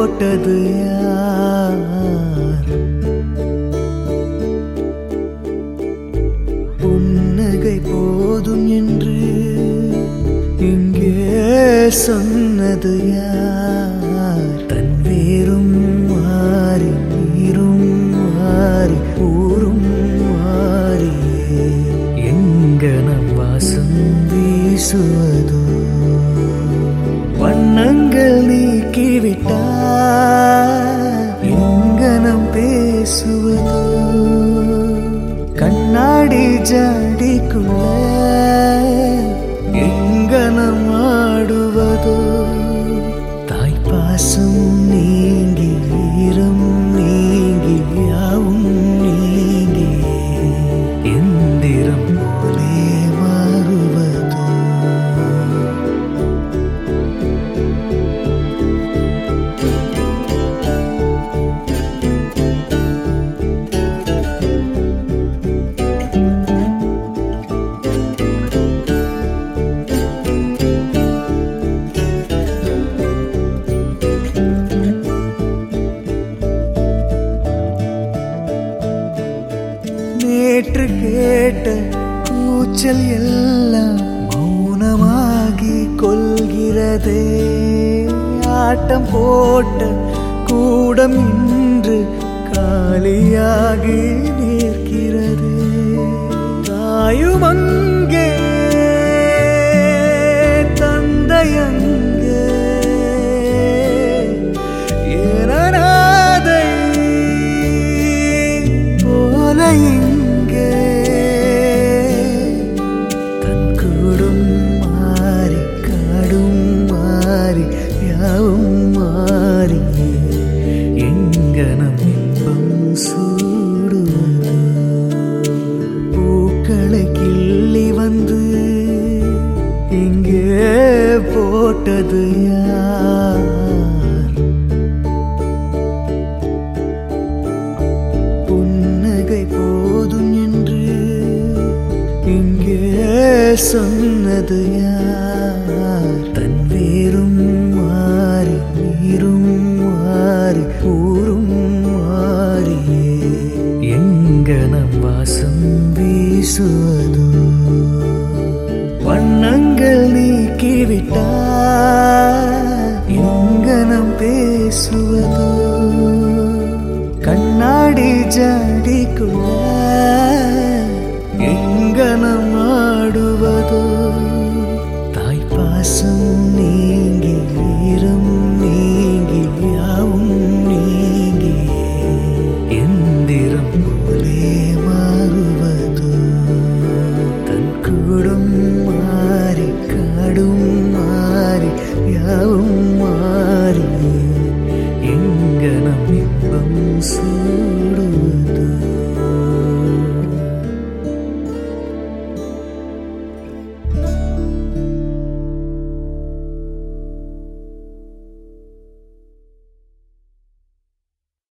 போட்டது யார் புன்னகை போதும் என்று இங்கே சொன்னது யார் தன் வேரும் மாறி நீரும் மாறி ஊரும் மாறியே எங்க நம் வாசம் வீசுவதோ வண்ணங்கள் நீக்கிவிட்டார் எங்கனம் பேசுவதோ கண்ணாடி ஜாடிக்குள்ள எங்கனம் ஆடுவதோ தாய்ப்பாசம் நீங்கி ஈரம் நீங்கி யாவும் நீங்கி எந்திரம் போலே மாறுவதோ நேற்று கேட்ட கூச்சல் எல்லாம் மௌனமாகி கொள்கிறதே ஆட்டம் போட்ட கூடம் இன்று காலியாகி நிற்கிறதே தாயும் அங்கே தந்தையங்கே ஏனநாதை போல இங்கே தன் கூடும் மாறி காடும் மாறி யாவும் மாறி எங்கனம் இன்பம் சூடுவது பூக்களை கிள்ளி வந்து இங்கே போட்டது யார் புன்னகை போதும் என்று இங்கே சொன்னது யார் தன் வேரும் மாறி நீரும் மாறி ஊரும் மாறியே எங்க நம் வாசம் வீசுவதோ வண்ணங்கள் நீக்கிவிட்டார் எங்கனம் பேசுவதோ கண்ணாடி ஜாடிக்குள்ள எங்கனம் ஆடுவதோ தாய்ப்பாசம் நீ